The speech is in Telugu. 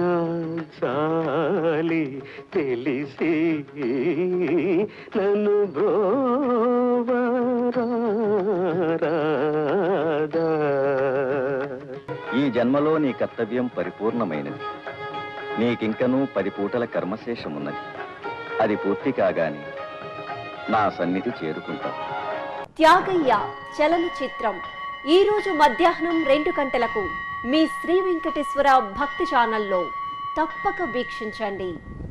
చాలి తెలిసి నన్ను బ్రోవరాదా ఈ జన్మలో నీ కర్తవ్యం పరిపూర్ణమైనది నీకింకనూ పది పూటల కర్మశేషమున్నది అది పూర్తి కాగానే నా సన్నిధి చేరుకుంటావు త్యాగయ్య చలనచిత్రం ఈ రోజు మధ్యాహ్నం రెండు గంటలకు మీ శ్రీ వెంకటేశ్వర భక్తి ఛానల్లో తప్పక వీక్షించండి